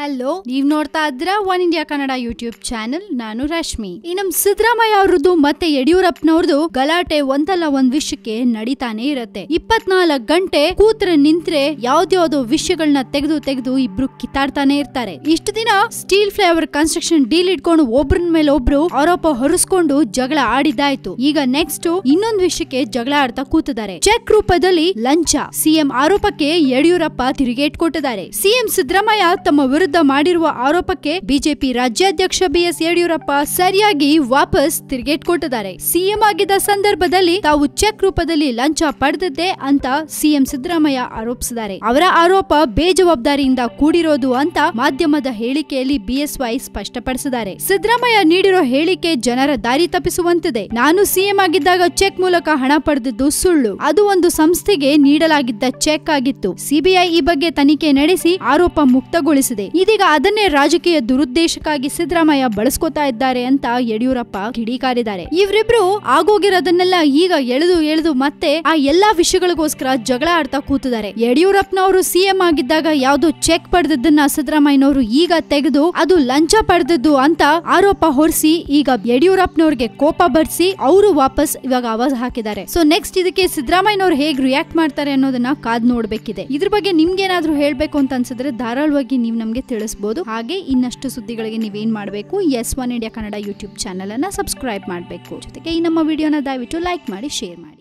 hello ನೀವ್ ನೋಡ್ತಾ ಇದ್ರ one India Kannada YouTube channel ನಾನು ರಶ್ಮಿ ಈ ನಮ್ ಸಿದ್ದರಾಮಯ್ಯ ಅವ್ರದ್ದು ಮತ್ತೆ ಯಡಿಯೂರಪ್ಪನವ್ರದ್ದು ಗಲಾಟೆ ಒಂದಲ್ಲ ಒಂದ್ ವಿಷಯಕ್ಕೆ ನಡೀತಾನೆ ಇರತ್ತೆ ಇಪ್ಪತ್ನಾಲ್ಕು ಗಂಟೆ ಕೂತ್ರೆ ನಿಂತ್ರೆ ಯಾವ್ದ್ಯಾವ್ದೋ ವಿಷಯಗಳನ್ನ ತೆಗೆದು ತೆಗೆದು ಇಬ್ರು ಕಿತ್ತಾಡ್ತಾನೆ ಇರ್ತಾರೆ ಇಷ್ಟು ದಿನ ಸ್ಟೀಲ್ ಫ್ಲೈಓವರ್ ಕನ್ಸ್ಟ್ರಕ್ಷನ್ ಡೀಲ್ ಇಟ್ಕೊಂಡು ಒಬ್ರನ್ ಮೇಲೆ ಒಬ್ರು ಆರೋಪ ಹೊರಿಸ್ಕೊಂಡು ಜಗಳ ಆಡಿದ್ದಾಯ್ತು ಈಗ ನೆಕ್ಸ್ಟ್ ಇನ್ನೊಂದು ವಿಷಯಕ್ಕೆ ಜಗಳ ಆಡ್ತಾ ಕೂತಿದ್ದಾರೆ ಚೆಕ್ ರೂಪದಲ್ಲಿ ಲಂಚ ಸಿಎಂ ಆರೋಪಕ್ಕೆ ಯಡಿಯೂರಪ್ಪ ತಿರುಗೇಟ್ ಕೊಟ್ಟಿದ್ದಾರೆ ಸಿಎಂ ಸಿದ್ದರಾಮಯ್ಯ ತಮ್ಮ ವಿರುದ್ಧ ಮಾಡಿರುವ ಆರೋಪಕ್ಕೆ ಬಿಜೆಪಿ ರಾಜ್ಯಾಧ್ಯಕ್ಷ ಬಿಎಸ್ ಯಡಿಯೂರಪ್ಪ ಸರಿಯಾಗಿ ವಾಪಸ್ ತಿರುಗೇಟ್ ಕೊಟ್ಟಿದ್ದಾರೆ ಸಿಎಂ ಆಗಿದ್ದ ಸಂದರ್ಭದಲ್ಲಿ ತಾವು ಚೆಕ್ ರೂಪದಲ್ಲಿ ಲಂಚ ಪಡೆದಿದ್ದೆ ಅಂತ ಸಿಎಂ ಸಿದ್ದರಾಮಯ್ಯ ಆರೋಪಿಸಿದ್ದಾರೆ ಅವರ ಆರೋಪ ಬೇಜವಾಬ್ದಾರಿಯಿಂದ ಕೂಡಿರೋದು ಅಂತ ಮಾಧ್ಯಮದ ಹೇಳಿಕೆಯಲ್ಲಿ ಬಿಎಸ್ವೈ ಸ್ಪಷ್ಟಪಡಿಸಿದ್ದಾರೆ ಸಿದ್ದರಾಮಯ್ಯ ನೀಡಿರೋ ಹೇಳಿಕೆ ಜನರ ದಾರಿ ತಪ್ಪಿಸುವಂತಿದೆ ನಾನು ಸಿಎಂ ಆಗಿದ್ದಾಗ ಚೆಕ್ ಮೂಲಕ ಹಣ ಪಡೆದಿದ್ದು ಸುಳ್ಳು ಅದು ಒಂದು ಸಂಸ್ಥೆಗೆ ನೀಡಲಾಗಿದ್ದ ಚೆಕ್ ಆಗಿತ್ತು ಸಿಬಿಐ ಈ ಬಗ್ಗೆ ತನಿಖೆ ನಡೆಸಿ ಆರೋಪ ಮುಕ್ತಗೊಳಿಸಿದೆ ಇದೀಗ ಅದನ್ನೇ ರಾಜಕೀಯ ದುರುದ್ದೇಶಕ್ಕಾಗಿ ಸಿದ್ದರಾಮಯ್ಯ ಬಳಸ್ಕೊತಾ ಇದ್ದಾರೆ ಅಂತ ಯಡಿಯೂರಪ್ಪ ಕಿಡಿಕಾರಿದ್ದಾರೆ ಇವರಿಬ್ರು ಆಗೋಗಿರೋದನ್ನೆಲ್ಲ ಈಗ ಎಳೆದು ಎಳೆದು ಮತ್ತೆ ಆ ಎಲ್ಲಾ ವಿಷಯಗಳಿಗೋಸ್ಕರ ಜಗಳ ಆಡ್ತಾ ಕೂತಿದ್ದಾರೆ ಯಡಿಯೂರಪ್ಪನವರು ಸಿಎಂ ಆಗಿದ್ದಾಗ ಯಾವ್ದೋ ಚೆಕ್ ಪಡೆದದ್ದನ್ನ ಸಿದ್ದರಾಮಯ್ಯನವರು ಈಗ ತೆಗೆದು ಅದು ಲಂಚ ಪಡೆದದ್ದು ಅಂತ ಆರೋಪ ಹೊರಿಸಿ ಈಗ ಯಡಿಯೂರಪ್ಪನವ್ರಿಗೆ ಕೋಪ ಬರ್ಸಿ ಅವರು ವಾಪಸ್ ಇವಾಗ ಆವಾಜ್ ಹಾಕಿದ್ದಾರೆ ಸೊ ನೆಕ್ಸ್ಟ್ ಇದಕ್ಕೆ ಸಿದ್ದರಾಮಯ್ಯನವರು ಹೇಗ್ ರಿಯಾಕ್ಟ್ ಮಾಡ್ತಾರೆ ಅನ್ನೋದನ್ನ ಕಾದ್ ನೋಡ್ಬೇಕಿದೆ ಇದ್ರ ಬಗ್ಗೆ ನಿಮ್ಗೆ ಏನಾದ್ರೂ ಹೇಳ್ಬೇಕು ಅಂತ ಅನ್ಸಿದ್ರೆ ಧಾರಾಳವಾಗಿ ನೀವು ನಮ್ಗೆ ತಿಳಿಸಬಹುದು ಹಾಗೆ ಇನ್ನಷ್ಟು ಸುದ್ದಿಗಳಿಗೆ ನೀವೇನ್ ಮಾಡಬೇಕು yes one India Kannada YouTube channel ಅನ್ನ ಸಬ್ಸ್ಕ್ರೈಬ್ ಮಾಡಬೇಕು ಜೊತೆಗೆ ಈ ನಮ್ಮ ವಿಡಿಯೋನ ದಯವಿಟ್ಟು ಲೈಕ್ ಮಾಡಿ ಶೇರ್ ಮಾಡಿ